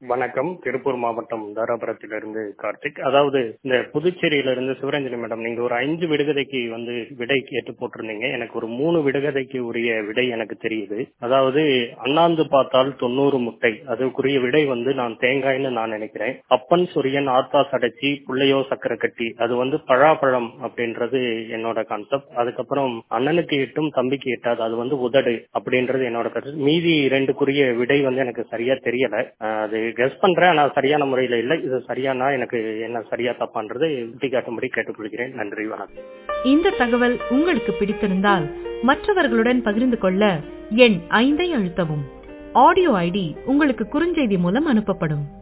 வணக்கம் திருப்பூர் மாவட்டம் தாராபுரத்திலிருந்து கார்த்திக் அதாவது இந்த புதுச்சேரியிலிருந்து சிவரஞ்சனி மேடம் நீங்க ஒரு ஐந்து விடுகதைக்கு வந்து விடை கேட்டு போட்டிருந்தீங்க எனக்கு ஒரு மூணு விடுகதைக்கு உரிய விடை எனக்கு தெரியுது அதாவது அண்ணாந்து பார்த்தால் தொண்ணூறு முட்டை அதுக்குரிய விடை வந்து நான் தேங்காய்னு நான் நினைக்கிறேன் அப்பன் சொரியன் ஆத்தாஸ் அடைச்சி புள்ளையோ சக்கரை கட்டி அது வந்து பழாப்பழம் அப்படின்றது என்னோட கான்செப்ட் அதுக்கப்புறம் அண்ணனுக்கு எட்டும் தம்பிக்கு எட்டாது அது வந்து உதடு அப்படின்றது என்னோட கருத்து மீதி ரெண்டுக்குரிய விடை வந்து எனக்கு சரியா தெரியல அஹ் அது கெஸ் பண்றேன் ஆனா சரியான முறையில இல்லை இது சரியானா எனக்கு என்ன சரியா தப்பான்றது சுட்டி காட்டும்படி கேட்டுக்கொள்கிறேன் நன்றி வணக்கம் இந்த தகவல் உங்களுக்கு பிடித்திருந்தால் மற்றவர்களுடன் பகிர்ந்து கொள்ள எண் ஐந்தை அழுத்தவும் ஆடியோ ஐடி உங்களுக்கு குறுஞ்செய்தி மூலம் அனுப்பப்படும்